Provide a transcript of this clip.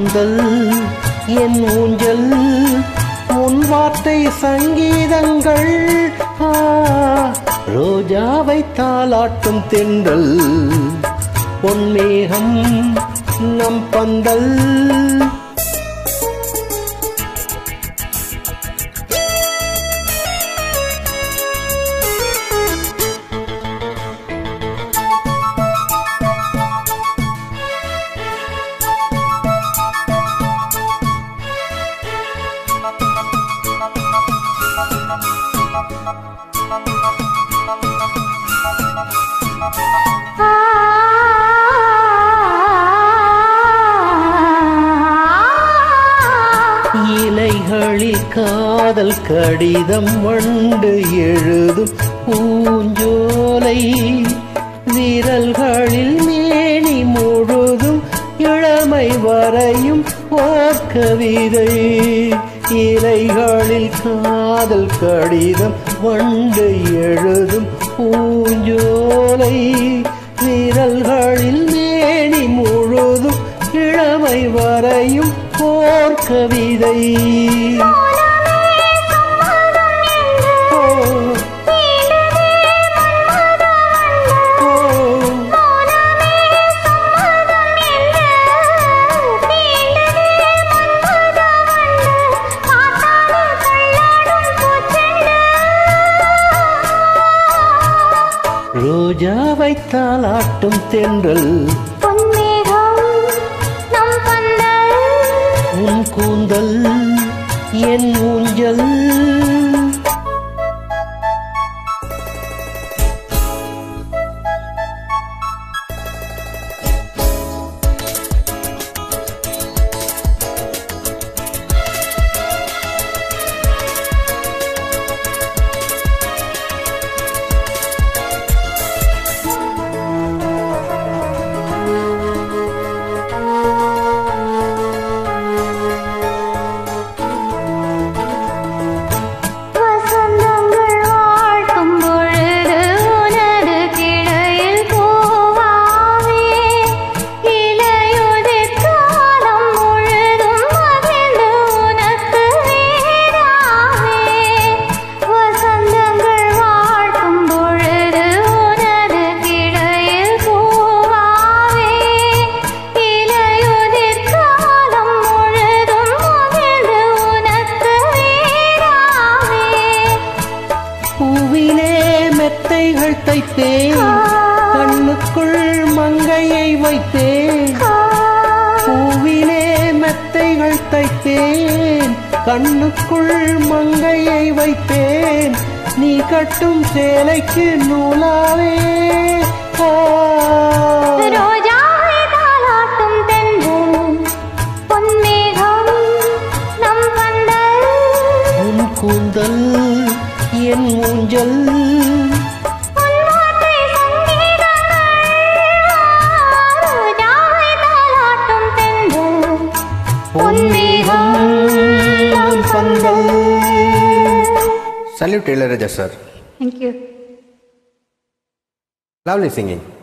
கூந்தல் என் ஊஞ்சல் உன் வார்த்தை சங்கீதங்கள் ஆ, ரோஜாவை தாளாட்டும் தென்றல் பொன்மேகம் நம் பந்தல் இலைகளில் காதல் கடிதம் வண்டு எழுதும் பூஞ்சோலை விரல்களில் மேனி முழுதும் இளமை வரையும் ஓர் கவிதை இலைகளில் காதல் கடிதம் வண்டு எழுதும் பூஞ்சோலை விரல்களில் மேனி முழுதும் இளமை வரையும் போர் கவிதை ஓ, ஓ, ரோஜாவை தாளாட்டும் தென்றல் உன் கூந்தல் என் ஊஞ்சல் வசந்தங்கள் வாழ்த்தும் பொழுது உனது கிளையில் பூவாவே இலையுதிர் காலம் முழுதும் மகிழ்ந்து உனக்கு வீடாவே வசந்தங்கள் வாழ்த்தும் பொழுது உனது கிளையில் பூவாவே இலையுதிர் காலம் முழுதும் மகிழ்ந்து உனக்கு வீடாவே பூவிலே மெத்தைகள் தைத்தேன் கண்ணுக்குள் மங்கையை வைத்தேன் பூவிலே மெத்தைகள் தைத்தேன் கண்ணுக்குள் மங்கையை வைத்தேன் நீ கட்டும் சேலைக்கு நூலாவே ஆ. ரோஜாவை தாலாட்டும் தென்றல் பொன்மேகம் நம் பந்தல் உன் கூந்தல் என் ஊஞ்சல் உன் வார்த்தை சங்கீதங்கள் ரோஜாவை தாலாட்டும் தென்றல் பொன்மேகம் நம் பந்தல் salute Ilaiyaraaja sir thank you lovely singing